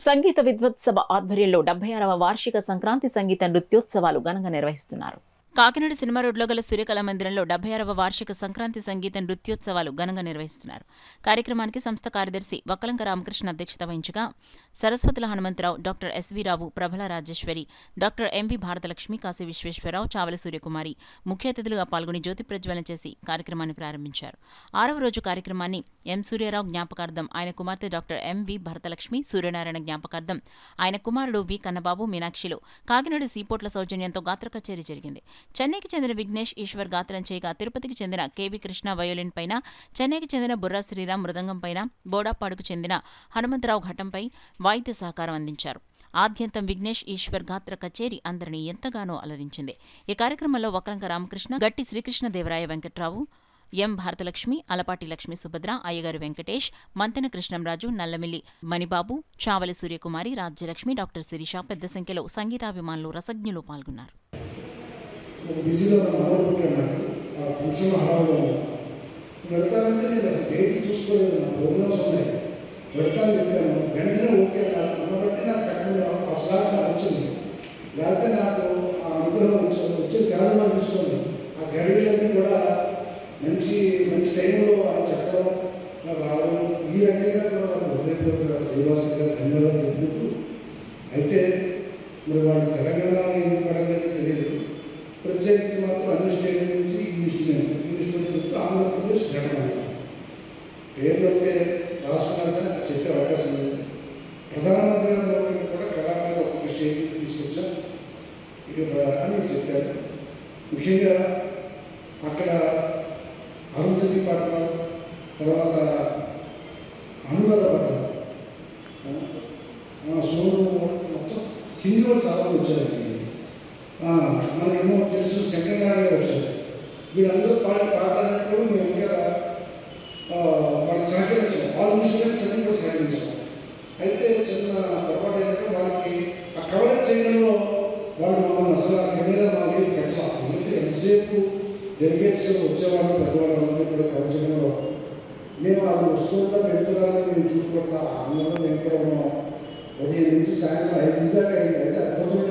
సంగీత విద్వత్సభ ఆధ్వర్యంలో డెబ్బై ఆరవ వార్షిక సంక్రాంతి సంగీత నృత్యోత్సవాలు ఘనంగా నిర్వహిస్తున్నారు కాకినాడ సినిమా రోడ్లో గల సూర్యకళా మందిరంలో డెబ్బై ఆరవ వార్షిక సంక్రాంతి సంగీత నృత్యోత్సవాలు ఘనంగా నిర్వహిస్తున్నారు కార్యక్రమానికి సంస్థ కార్యదర్శి వక్కలంక రామకృష్ణ అధ్యక్షత వహించగా Saraswatula Hanumantharao doctor SV Rao Prabhala Rajeswari doctor MV Bharatalakshmi Kasi Visweswararao Chavali Suryakumari ముఖ్య అతిథులుగా పాల్గొని జ్యోతి ప్రజ్వలన చేసి కార్యక్రమాన్ని ప్రారంభించారు ఆరవ రోజు కార్యక్రమాన్ని ఎం సూర్యారావు జ్ఞాపకార్థం ఆయన కుమార్తె డాక్టర్ ఎంవి భరతలక్ష్మి సూర్యనారాయణ జ్ఞాపకార్థం ఆయన కుమారుడు వి కన్నబాబు మీనాక్షిలో కాకినాడ సీపోర్ట్ల సౌజన్యంతో గాత్ర కచేరీ జరిగింది చెన్నైకి చెందిన విఘ్నేష్ ఈశ్వర్ గాత్రం చేయగా తిరుపతికి చెందిన కేవి కృష్ణ వయోలిన్ పైన చెన్నైకి చెందిన బుర్రా శ్రీరామ్ మృదంగం పైన బోడాపాడుకు చెందిన హనుమంతరావు ఘటంపై వాయిద్య సహకారం అందించారు ఆద్యంతం విఘ్నేష్ ఈశ్వర్ గాత్ర కచేరీ అందరినీ ఎంతగానో అలరించింది ఈ కార్యక్రమంలో వక్రంక రామకృష్ణ గట్టి శ్రీకృష్ణదేవరాయ వెంకట్రావు ఎం భారతలక్ష్మి అలపాటి లక్ష్మీ సుభద్ర అయ్యగారు వెంకటేష్ మంతెన కృష్ణంరాజు నల్లమిల్లి మణిబాబు చావలి సూర్యకుమారి రాజ్యలక్ష్మి డాక్టర్ శిరీష పెద్ద సంఖ్యలో సంగీతాభిమానులు రసజ్ఞులు పాల్గొన్నారు ఒక బిజీలో ఉన్న మనోడు పుట్టాడు నాకు ఆ ఫంక్షన్ హడావులో వెళ్తానంటే నేను అసలు డేట్ చూసుకోలేదు నా ప్రోగ్రామ్స్ ఉన్నాయి వెళ్తాను చెప్పాను వెంటనే ఓకే అన్నారు అన్నబట్టి నాకు అక్కడ ఆ స్లాట్ నాకు వచ్చింది లేకపోతే నాకు ఆ అనుగ్రహం వచ్చింది వచ్చేది కేవలం చూసుకోండి ఆ గడియలన్నీ కూడా మంచి మంచి టైంలో ఆయన చెప్పడం నాకు రావడం ఈ రకంగా కూడా నాకు హృదయపూర్వక దేవాసం గారు ధన్యవాదాలు చెప్పుకుంటూ అయితే మరి వాళ్ళు తెలంగాణ ఎందుకు అడగలేదు తెలియదు ప్రత్యేకించి మాత్రం అన్ని స్టేట్ నుంచి ఇంగ్లీష్ మీడియం ఇంగ్లీష్ మీడియం చెప్తూ ఆంధ్రప్రదేశ్ తెలంగాణ పేర్లు అయితే రాసుకున్నాక నాకు చెప్పే అవకాశం లేదు ప్రధానమంత్రి గారు కూడా కళాకారు ఒక్కొక్క స్టేట్ తీసుకొచ్చాం ఇక ప్ర- అని చెప్పారు ముఖ్యంగా అక్కడ అరుంధతి పాటలు తర్వాత అనురాధ పాటలు సోను మొత్తం హిందీలో చాలా మంది వచ్చారు మనకేమో తెలుసు శంకరనారాయణ గారు వచ్చారు వీళ్ళందరూ పాడి పాడాలన్నప్పుడు మేము ఇంకా ఆ, వాళ్ళకి సహకరించాం వాళ్ళ ఇన్స్ట్రుమెంట్స్ అన్ని కూడా సహకరించాం అయితే చిన్న పొరపాటు ఏంటంటే వాళ్ళకి ఆ కవరేజ్ చేయడంలో వాళ్ళు మమ్మల్ని అసలు ఆ కెమెరా మా వైపు పెట్టాలి ఎందుకంటే ఎంతసేపు డెలిగేట్స్ వచ్చేవాళ్ళు పెద్దవాళ్ళు అందరూ కూడా కవర్ చేయడంలో మేము అది వస్తుందా పెడుతున్నారని మేము చూసుకోవట్లా అందులో మేము కూడా ఉన్నాం ఉదయం నుంచి సాయంత్రం ఐదు దాకా అయింది అయితే అద్భుతమైన